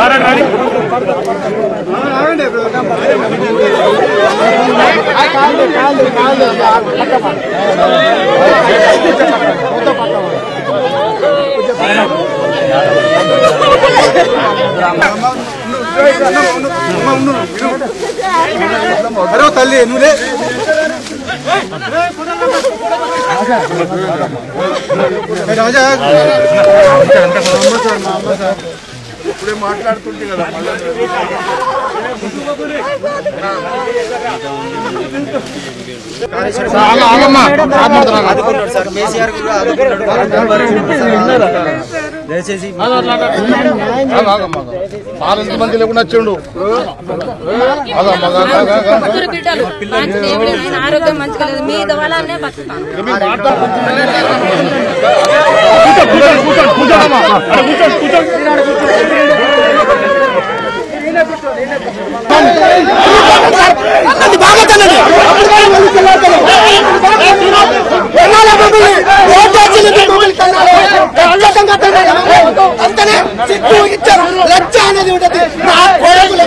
అరే తల్లి నువ్వులే రాజా ఇప్పుడే మాట్లాడుతుంటే కదా మళ్ళీ ఆదుకుంటాడు సార్ కేసీఆర్ కూడా ఆదుకుంటాడు దయచేసి ఆరు మంది లేకుండా వచ్చిండు ముగ్గురు బిడ్డలు మంచి దేవుడు ఆరోగ్యం మంచిగా లేదు మీ వల్లనే బతుకుతాను అంతనే సిగ్గు ఇచ్చారు లజ్జ అనేది ఉండదు నా కొడుకులు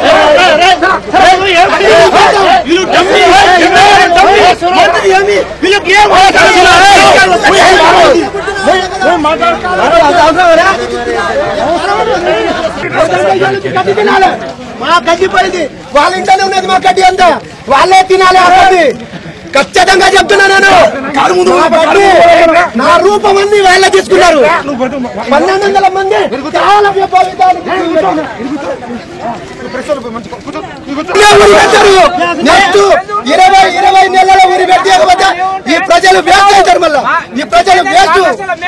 గడ్డి తినాలి మా గడ్డి పోయింది వాళ్ళ ఇంట్లోనే ఉన్నది మా గడ్డి అంతా వాళ్ళే తినాలి ఆ గడ్డి ఖచ్చితంగా చెప్తున్నా నేను నా గడ్డి, నా రూపం అన్ని వాళ్ళే తీసుకున్నారు పన్నెండు వందల మంది చాలా విభావితానికి ఊరి పెట్టారు నెక్స్ట్ ఇరవై ఇరవై నెలల ఊరి పెట్టకపోతే ఈ ప్రజలు వేస్ట్ అవుతారు మళ్ళా ఈ ప్రజలు వేస్ట్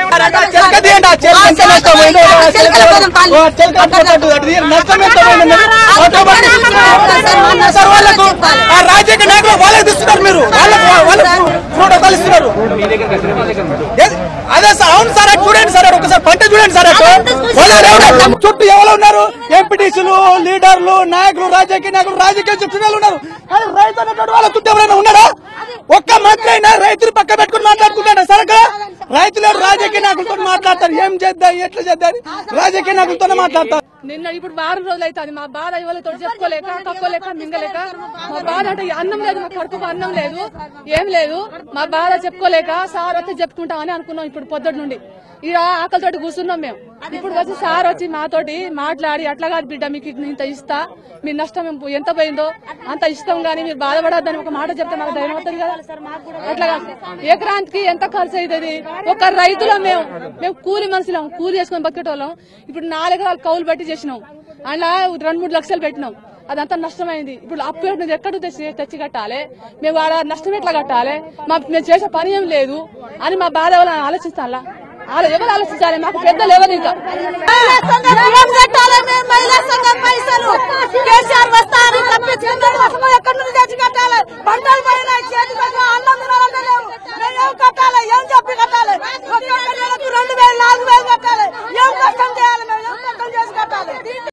రాజకీయ నాయకులు వాళ్ళకి తీస్తున్నారు మీరు వాళ్ళకు వాళ్ళకు ప్రోటోకాల్ ఇస్తున్నారు ఏది? అదే సార్ అవును సార్ అటు చూడండి సార్ అటు ఒకసారి పంట చూడండి సార్ అటు వాళ్ళు ఎవరు? చుట్టూ ఎవరు ఉన్నారు ఎంపీటీసీలు లీడర్లు నాయకులు రాజకీయ నాయకులు రాజకీయ చుట్టూ ఉన్నారు అరే రైతు అన్నటువంటి వాళ్ళ చుట్టూ ఎవరైనా ఉన్నారా ఒక్క మంత్రి అయినా రైతులు పక్క పెట్టుకుని మాట్లాడుకుంటాడా సార్ అక్కడ రైతులు రాజకీయ నాయకులతో మాట్లాడతారు ఏం చేద్దాం ఎట్లా చేద్దాం అని రాజకీయ నాయకులతోనే మాట్లాడతారు నిన్న ఇప్పుడు వారం రోజులు అవుతుంది మా బాధ ఎవరితో చెప్పుకోలేక కక్కోలేక మింగలేక మా బాధ అంటే అన్నం లేదు మా కడుపుకు అన్నం లేదు ఏం లేదు మా బాధ చెప్పుకోలేక సార్ వస్తే చెప్పుకుంటామని అనుకున్నాం ఇప్పుడు పొద్దుటి నుండి ఇక ఆకలితోటి కూర్చున్నాం మేము ఇప్పుడు వచ్చి సార్ వచ్చి మాతోటి మాట్లాడి అట్లా కాదు బిడ్డ మీకు ఇంత ఇస్తా మీ నష్టం ఎంత పోయిందో అంత ఇష్టం గానీ మీరు బాధపడద్దని ఒక మాట చెప్తే మాకు ధైర్యం అవుతుంది కదా అట్లా కాదు. ఎకరానికి ఎంత ఖర్చు అవుతుంది ఒక రైతులో మేము మేము కూలి మనుషులం కూలి చేసుకొని బతికేటోళ్ళం ఇప్పుడు నాలుగు ఎకరాలు కౌలు బట్టి చేసినాం అలా రెండు మూడు లక్షలు పెట్టినాం అదంతా నష్టమైంది ఇప్పుడు అప్పు ఎక్కడ- ఎక్కడ తెచ్చి తెచ్చి కట్టాలి మేము ఆడ నష్టం ఎట్లా కట్టాలి మా మేము చేసే పని ఏం లేదు అని మా బాధ ఎవరు ఆలోచిస్తాను ఆలో- ఎవరు ఆలోచించాలి మాకు పెద్దలు ఎవరు ఇంకా ఏం కట్టాలి మేము మహిళా సంఘం పైసలు కేసీఆర్ వస్తారు తప్పించుకుంటారు అసలు ఎక్కడి నుంచి తెచ్చి కట్టాలి పంటలు పోయినాయి చేతికి అన్నం తినాలంటే లేవు మేము ఏం కట్టాలి ఏం చెప్పి కట్టాలి ఒక్కొక్క నెలకు రెండు వేలు నాలుగు